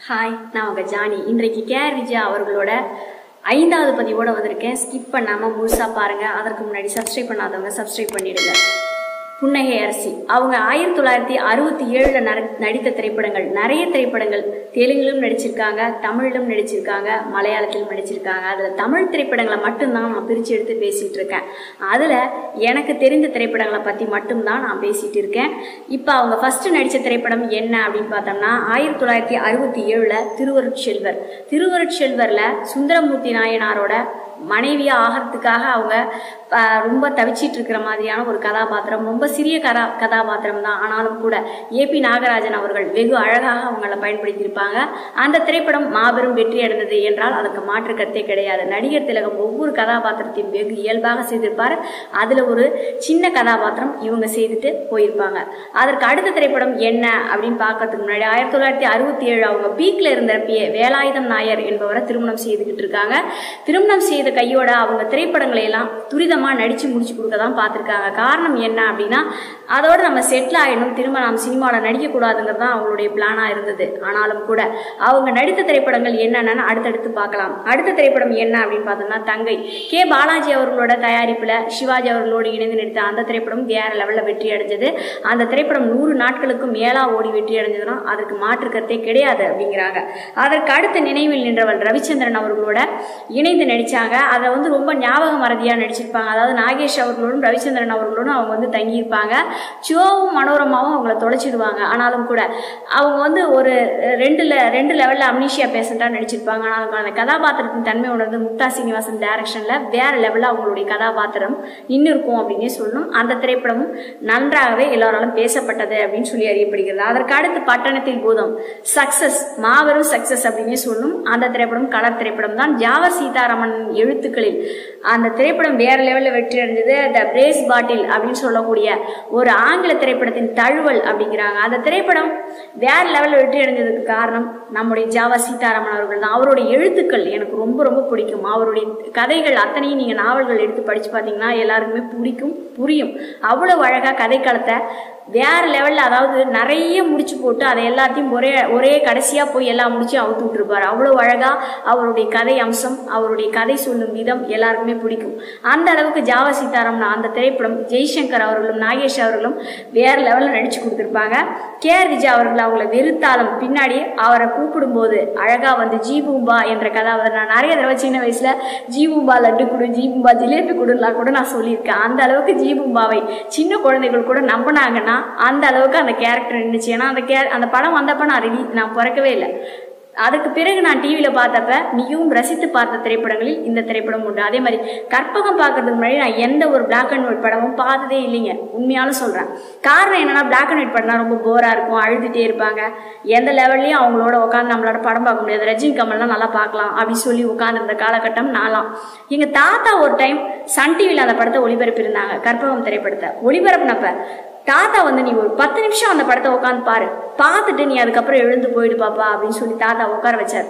hi நான் உங்கள் Johnny இன்றைக்கு கேஆர் விஜயா அவர்களோட ஐந்தாவது பதிவோட வந்திருக்கேன் ஸ்கிப் பண்ணாமல் முழுசாக பாருங்கள் அதற்கு முன்னாடி சப்ஸ்கிரைப் பண்ணாதவங்க சப்ஸ்கிரைப் பண்ணிடுங்க புன்னகை அரசி அவங்க ஆயிரத்தி தொள்ளாயிரத்தி அறுபத்தி ஏழில் நடித்த திரைப்படங்கள் நிறைய திரைப்படங்கள் தெலுங்கிலும் நடிச்சிருக்காங்க தமிழிலும் நடிச்சிருக்காங்க மலையாளத்திலும் நடிச்சிருக்காங்க அதில் தமிழ் திரைப்படங்களை மட்டும்தான் நான் பிரித்து எடுத்து பேசிகிட்டு இருக்கேன் அதில் எனக்கு தெரிந்த திரைப்படங்களை பற்றி மட்டும்தான் நான் பேசிகிட்டு இருக்கேன் இப்போ அவங்க ஃபஸ்ட்டு நடித்த திரைப்படம் என்ன அப்படின்னு பார்த்தோம்னா ஆயிரத்தி தொள்ளாயிரத்தி அறுபத்தி ஏழில் திருவருட்செல்வர் திருவருட்செல்வரில் சுந்தரமூர்த்தி நாயனாரோட மனைவியா ஆகிறதுக்காக அவங்க அஹ், ரொம்ப தவிச்சிட்டு இருக்கிற மாதிரியான ஒரு கதாபாத்திரம் ரொம்ப சிறிய கதா கதாபாத்திரம் தான் ஆனாலும் கூட ஏபி நாகராஜன் அவர்கள் வெகு அழகாக அவங்கள பயன்படுத்தியிருப்பாங்க அந்த திரைப்படம் மாபெரும் வெற்றி அடைந்தது என்றால் அதுக்கு மாற்று கருத்தே கிடையாது நடிகர் திலகம் ஒவ்வொரு கதாபாத்திரத்தையும் வெகு இயல்பாக செய்திருப்பார் அதில் ஒரு சின்ன கதாபாத்திரம் இவங்க செய்துட்டு போயிருப்பாங்க அதற்கு அடுத்த திரைப்படம் என்ன அப்படின்னு பார்க்கறதுக்கு முன்னாடி ஆயிரத்தி தொள்ளாயிரத்தி அறுபத்தி ஏழு அவங்க பீக்ல இருந்தப்பயே வேலாயுதம் நாயர் என்பவரை திருமணம் செய்துக்கிட்டு இருக்காங்க திருமணம் செய்த கையோட அவங்க திரைப்படங்களை எல்லாம் துரிதமாக நடிச்சு முடிச்சு கொடுக்க தான் பார்த்துருக்காங்க காரணம் என்ன அப்படின்னா அதோட நம்ம செட்டில் ஆயிடணும் திரும்ப நாம் சினிமாவில் நடிக்கக்கூடாதுங்கிறது தான் அவங்களுடைய பிளானாக இருந்தது ஆனாலும் கூட அவங்க நடித்த திரைப்படங்கள் என்னென்னு அடுத்தடுத்து பார்க்கலாம் அடுத்த திரைப்படம் என்ன அப்படின்னு பார்த்தோம்னா தங்கை கே பாலாஜி அவர்களோட தயாரிப்பில் சிவாஜி அவர்களோடு இணைந்து நடித்த அந்த திரைப்படம் வேற லெவலில் வெற்றி அடைஞ்சது அந்த திரைப்படம் நூறு நாட்களுக்கும் மேலா ஓடி வெற்றி அடைஞ்சதுன்னா அதற்கு மாற்று கருத்தே கிடையாது அப்படிங்கிறாங்க அதற்கு அடுத்த நினைவில் நின்றவள் ரவிச்சந்திரன் அவர்களோட இணைந்து நடிச்சாங்க அதை வந்து ரொம்ப ஞாபக மறதியாக நடிச்சிருப்பாங்க அதாவது நாகேஷ் அவர்களோடும் ரவிச்சந்திரன் அவர்களோடும் அவங்க வந்து தங்கியிருப்பாங்க சிவோவும் மனோரமாவும் அவங்கள தொலைச்சிடுவாங்க ஆனாலும் கூட அவங்க வந்து ஒரு ரெண்டு le- ரெண்டு லெவலில் அம்னீஷியா பேஷண்ட்டாக நடிச்சிருப்பாங்க ஆனாலும் அந்த கதாபாத்திரத்தின் தன்மை உணர்ந்து முக்தா சீனிவாசன் டைரக்ஷனில் வேற லெவலில் அவங்களுடைய கதாபாத்திரம் நின்று இருக்கும் அப்படின்னே சொல்லணும் அந்த திரைப்படமும் நன்றாகவே எல்லாராலும் பேசப்பட்டது அப்படின்னு சொல்லி அறியப்படுகிறது அதற்கு அடுத்து பட்டணத்தில் பூதம் சக்சஸ் மாபெரும் சக்சஸ் அப்படின்னே சொல்லணும் அந்த திரைப்படம் கலர் திரைப்படம் தான் ஜாவர் சீதாராமன் எழுத்துக்களில் அந்த திரைப்படம் வேற லெவலில் வெற்றி அடைஞ்சது த பிரேஸ் பாட்டில் அப்படின்னு சொல்லக்கூடிய ஒரு ஆங்கில திரைப்படத்தின் தழுவல் அப்படிங்கிறாங்க அந்த திரைப்படம் வேற லெவலில் வெற்றி அடைஞ்சதுக்கு காரணம் நம்முடைய ஜாவா சீதாராமன் அவர்கள் தான் அவருடைய எழுத்துக்கள் எனக்கு ரொம்ப ரொம்ப பிடிக்கும் அவருடைய கதைகள் அத்தனையும் நீங்கள் நாவல்கள் எடுத்து படித்து பார்த்தீங்கன்னா எல்லாருக்குமே பிடிக்கும் புரியும் அவ்வளவு அழகாக கதைக்களத்தை வேற லெவலில் அதாவது நிறைய முடிச்சு போட்டு அதை எல்லாத்தையும் ஒரே ஒரே கடைசியாக போய் எல்லாம் முடிச்சு அவுத்து விட்டுருப்பாரு அவ்வளோ அழகாக அவருடைய கதை அம்சம் அவருடைய கதை சொல்லும் விதம் எல்லாருக்குமே பிடிக்கும் அந்த அளவுக்கு ஜாவா சீதாராமன் அந்த திரைப்படம் ஜெய்சங்கர் அவர்களும் நாகேஷ் அவர்களும் வேற லெவலில் நடிச்சு கொடுத்துருப்பாங்க கே ஆர் விஜய் அவர்கள் அவங்கள வெறுத்தாலும் பின்னாடி அவரை கூப்பிடும்போது அழகாக வந்து ஜீபூம்பா என்ற கதாபாத்திரம் நான் நிறைய தடவை சின்ன வயசில் ஜீபூம்பா லட்டு கொடு ஜீபூம்பா ஜிலேபி கொடுலாம் கூட நான் சொல்லியிருக்கேன் அந்த அளவுக்கு ஜீபூம்பாவை சின்ன குழந்தைகள் கூட நம்பினாங்கன்னா அந்த அளவுக்கு அந்த கேரக்டர் இருந்துச்சு ஏன்னா அந்த கே அந்த படம் வந்தப்ப நான் ரிலீ நான் பிறக்கவே இல்லை அதுக்கு பிறகு நான் டிவியில் பார்த்தப்ப மிகவும் ரசித்து பார்த்த திரைப்படங்களில் இந்த திரைப்படம் உண்டு அதே மாதிரி கற்பகம் பார்க்கறதுக்கு முன்னாடி நான் எந்த ஒரு பிளாக் அண்ட் ஒயிட் படமும் பார்த்ததே இல்லைங்க உண்மையாலும் சொல்கிறேன் காரணம் என்னன்னா பிளாக் அண்ட் ஒயிட் படம்னா ரொம்ப போராக இருக்கும் அழுதுகிட்டே இருப்பாங்க எந்த லெவல்லையும் அவங்களோட உட்காந்து நம்மளோட படம் பார்க்க முடியாது ரஜினி கமல்லாம் நல்லா பார்க்கலாம் அப்படின்னு சொல்லி உட்காந்துருந்த காலகட்டம் நாளாம் எங்கள் தாத்தா ஒரு டைம் சன் டிவியில் அந்த படத்தை ஒளிபரப்பியிருந்தாங்க கற்பகம் திரைப்படத்தை ஒளிபரப்புனப்ப தாத்தா வந்து நீ ஒரு பத்து நிமிஷம் அந்த படத்தை உட்காந்து பாரு பார்த்துட்டு நீ அதுக்கப்புறம் எழுந்து போயிடு பாப்பா அப்படின்னு சொல்லி தாத்தா உட்கார வச்சார்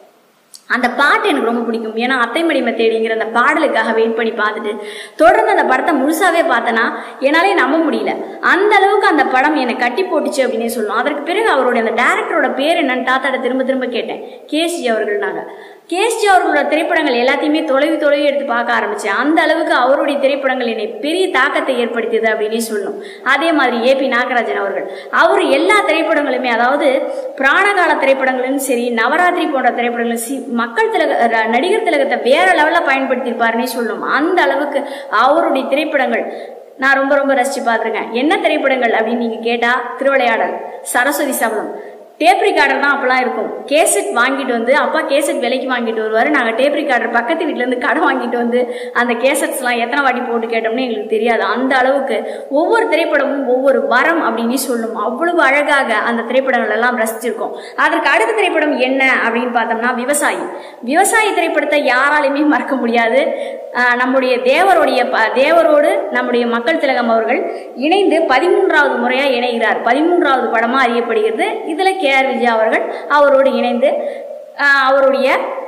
அந்த பாட்டு எனக்கு ரொம்ப பிடிக்கும் ஏன்னா அத்தைமடி மெத்தேடிங்கிற அந்த பாடலுக்காக வெயிட் பண்ணி பார்த்துட்டு தொடர்ந்து அந்த படத்தை முழுசாவே பார்த்தேன்னா என்னாலே நம்ப முடியல அந்த அளவுக்கு அந்த படம் என்னை கட்டி போட்டுச்சு அப்படின்னே சொல்லணும் அதற்கு பிறகு அவருடைய அந்த டேரக்டரோட பேர் என்னன்னு தாத்தாட்ட திரும்ப திரும்ப கேட்டேன் கேஎஸ்ஜி அவர்கள் நாங்கள் கேஎஸ்ஜி அவர்களோட திரைப்படங்கள் எல்லாத்தையுமே தொலைவு தொலைவு எடுத்து பார்க்க ஆரம்பிச்சேன் அந்த அளவுக்கு அவருடைய திரைப்படங்கள் என்னை பெரிய தாக்கத்தை ஏற்படுத்தியது அப்படின்னே சொல்லணும் அதே மாதிரி ஏபி நாகராஜன் அவர்கள் அவர் எல்லா திரைப்படங்களுமே அதாவது பிராணகால திரைப்படங்களும் சரி நவராத்திரி போன்ற திரைப்படங்களும் சி மக்கள் திலக ர- நடிகர் திலகத்தை வேற லெவலில் பயன்படுத்தியிருப்பாருன்னே சொல்லணும் அந்த அளவுக்கு அவருடைய திரைப்படங்கள் நான் ரொம்ப ரொம்ப ரசிச்சு பார்த்துருக்கேன் என்ன திரைப்படங்கள் அப்படின்னு நீங்கள் கேட்டால் திருவிளையாடல் சரஸ்வதி சபதம் டேப் ரிகார்டர் தான் அப்பெல்லாம் இருக்கும் கேசட் வாங்கிட்டு வந்து அப்பா கேசட் விலைக்கு வாங்கிட்டு வருவார் நாங்கள் டேப் ரிகார்டர் பக்கத்து வீட்டிலேருந்து கடன் வாங்கிட்டு வந்து அந்த கேசட்ஸ்லாம் எத்தனை வாட்டி போட்டு கேட்டோம்னு எங்களுக்கு தெரியாது அந்த அளவுக்கு ஒவ்வொரு திரைப்படமும் ஒவ்வொரு வரம் அப்படின்னு சொல்லும் அவ்வளவு அழகாக அந்த திரைப்படங்கள் எல்லாம் ரசிச்சிருக்கோம் அதற்கு அடுத்த திரைப்படம் என்ன அப்படின்னு பார்த்தோம்னா விவசாயி விவசாயி திரைப்படத்தை யாராலையுமே மறக்க முடியாது ஆஹ் நம்முடைய தேவருடைய ப- தேவரோடு நம்முடைய மக்கள் திலகம் அவர்கள் இணைந்து பதிமூன்றாவது முறையா இணைகிறார் பதிமூன்றாவது படமா அறியப்படுகிறது இதுல கே ஆர் விஜயா அவர்கள் அவரோடு இணைந்து ஆஹ் அவருடைய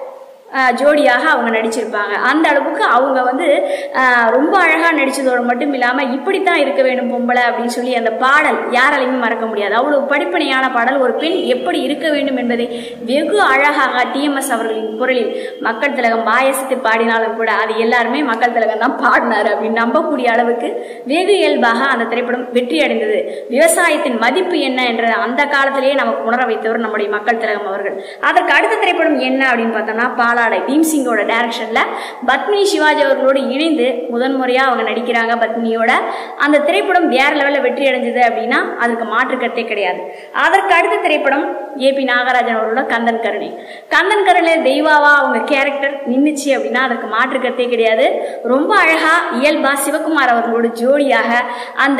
ஆஹ் ஜோடியாக அவங்க நடிச்சிருப்பாங்க அந்த அளவுக்கு அவங்க வந்து ஆஹ் ரொம்ப அழகாக நடிச்சதோடு மட்டும் இல்லாமல் இப்படித்தான் இருக்க வேண்டும் பொம்பளை அப்படின்னு சொல்லி அந்த பாடல் யாராலையும் மறக்க முடியாது அவ்வளவு படிப்பனையான பாடல் ஒரு பெண் எப்படி இருக்க வேண்டும் என்பதை வெகு அழகாக டிஎம்எஸ் அவர்களின் குரலில் மக்கள் திலகம் பாயசத்தை பாடினாலும் கூட அது எல்லாருமே மக்கள் திலகம் தான் பாடினார் அப்படின்னு நம்பக்கூடிய அளவுக்கு வெகு இயல்பாக அந்த திரைப்படம் வெற்றி அடைந்தது விவசாயத்தின் மதிப்பு என்ன என்ற அந்த காலத்திலேயே நமக்கு உணர வைத்தவர் நம்முடைய மக்கள் திலகம் அவர்கள் அதற்கு அடுத்த திரைப்படம் என்ன அப்படின்னு பார்த்தோம்னா பாலாடை பீம் சிங்கோட டைரக்ஷன்ல பத்மினி சிவாஜி அவர்களோடு இணைந்து முதன்முறையா அவங்க நடிக்கிறாங்க பத்மினியோட அந்த திரைப்படம் வேற லெவலில் வெற்றி அடைஞ்சது அப்படின்னா அதுக்கு மாற்று கருத்தே கிடையாது அதற்கு அடுத்த திரைப்படம் ஏபி நாகராஜன் அவர்களோட கந்தன் கருணை கந்தன் கருணை தெய்வாவா அவங்க கேரக்டர் நின்றுச்சு அப்படின்னா அதற்கு மாற்று கருத்தே கிடையாது ரொம்ப அழகா இயல்பா சிவகுமார் அவர்களோட ஜோடியாக அந்த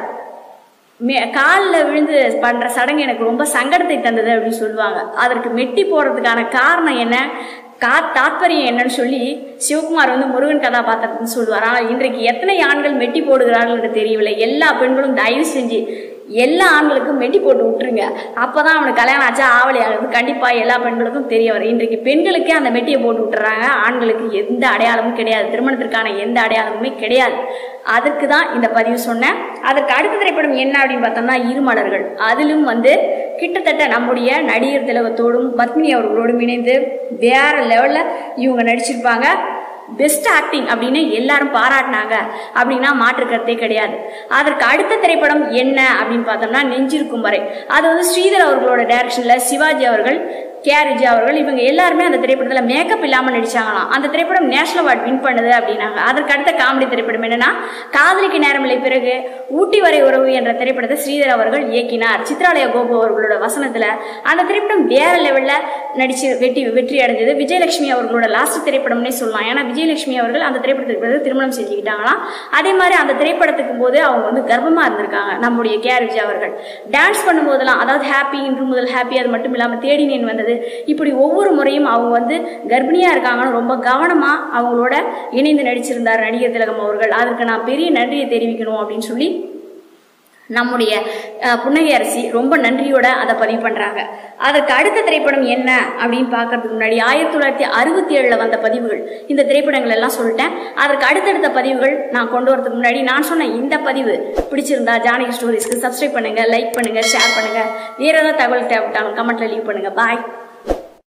காலில் விழுந்து பண்ணுற சடங்கு எனக்கு ரொம்ப சங்கடத்தை தந்தது அப்படின்னு சொல்லுவாங்க அதற்கு மெட்டி போடுறதுக்கான காரணம் என்ன கா தாத்பரியம் என்னன்னு சொல்லி சிவகுமார் வந்து முருகன் கதாபாத்திரத்துன்னு சொல்லுவார் ஆனால் இன்றைக்கு எத்தனை ஆண்கள் மெட்டி போடுகிறார்கள் என்று தெரியவில்லை எல்லா பெண்களும் தயவு செஞ்சு எல்லா ஆண்களுக்கும் மெட்டி போட்டு விட்டுருங்க அப்பதான் அவனுக்கு கல்யாணம் ஆச்சா ஆவலி ஆகுது கண்டிப்பா எல்லா பெண்களுக்கும் தெரிய வரும் இன்றைக்கு பெண்களுக்கே அந்த மெட்டியை போட்டு விட்டுறாங்க ஆண்களுக்கு எந்த அடையாளமும் கிடையாது திருமணத்திற்கான எந்த அடையாளமுமே கிடையாது அதற்கு தான் இந்த பதிவு சொன்னேன் அதற்கு அடுத்த திரைப்படம் என்ன அப்படின்னு பார்த்தோம்னா இருமலர்கள் அதிலும் வந்து கிட்டத்தட்ட நம்முடைய நடிகர் திலகத்தோடும் பத்மினி அவர்களோடும் இணைந்து வேற லெவலில் இவங்க நடிச்சிருப்பாங்க பெஸ்ட் ஆக்டிங் அப்படின்னு எல்லாரும் பாராட்டினாங்க அப்படின்னா மாற்று கருத்தே கிடையாது அதற்கு அடுத்த திரைப்படம் என்ன அப்படின்னு பார்த்தோம்னா நெஞ்சிருக்கும் வரை அது வந்து ஸ்ரீதர் அவர்களோட டைரக்ஷன்ல சிவாஜி அவர்கள் கே ஆர் விஜய் அவர்கள் இவங்க எல்லாருமே அந்த திரைப்படத்தில் மேக்கப் இல்லாமல் நடிச்சாங்களாம் அந்த திரைப்படம் நேஷனல் அவார்ட் வின் பண்ணுது அப்படின்னாங்க அதற்கு அடுத்த காமெடி திரைப்படம் என்னன்னா காதலிக்கு நேரமில்லை பிறகு ஊட்டி வரை உறவு என்ற திரைப்படத்தை ஸ்ரீதர் அவர்கள் இயக்கினார் சித்ராலய கோபு அவர்களோட வசனத்தில் அந்த திரைப்படம் வேற லெவலில் நடிச்சு வெற்றி வெற்றி அடைஞ்சது விஜயலட்சுமி அவர்களோட லாஸ்ட் திரைப்படம்னே சொல்லலாம் ஏன்னா விஜயலட்சுமி அவர்கள் அந்த திரைப்படத்துக்கு பிறகு திருமணம் செஞ்சுக்கிட்டாங்களாம் அதே மாதிரி அந்த திரைப்படத்துக்கு போது அவங்க வந்து கர்ப்பமாக இருந்திருக்காங்க நம்முடைய கே ஆர் விஜய் அவர்கள் டான்ஸ் பண்ணும்போதெல்லாம் அதாவது ஹாப்பி இன்று முதல் ஹாப்பி அது மட்டும் இல்லாமல் தேடினேன் வந்தது இப்படி ஒவ்வொரு முறையும் அவங்க வந்து கர்ப்பிணியா இருக்காங்கன்னு ரொம்ப கவனமா அவங்களோட இணைந்து நடிச்சிருந்தார் நடிகர் திலகம் அவர்கள் அதற்கு நான் பெரிய நன்றியை தெரிவிக்கணும் அப்படின்னு சொல்லி நம்முடைய அஹ், புன்னகை அரசி ரொம்ப நன்றியோட அதை பதிவு பண்றாங்க அதற்கு அடுத்த திரைப்படம் என்ன அப்படின்னு பார்க்கறதுக்கு முன்னாடி ஆயிரத்தி தொள்ளாயிரத்தி அறுபத்தி ஏழுல வந்த பதிவுகள் இந்த திரைப்படங்கள் எல்லாம் சொல்லிட்டேன் அதற்கு அடுத்தடுத்த பதிவுகள் நான் கொண்டு வரதுக்கு முன்னாடி நான் சொன்ன இந்த பதிவு பிடிச்சிருந்தா ஜானகி ஸ்டோரிஸ்க்கு சப்ஸ்கிரைப் பண்ணுங்க லைக் பண்ணுங்க ஷேர் பண்ணுங்க வேற ஏதாவது தகவல் தேவைப்பட்டாலும் கமெண்ட்ல லீவ் பண்ணுங்க பாய்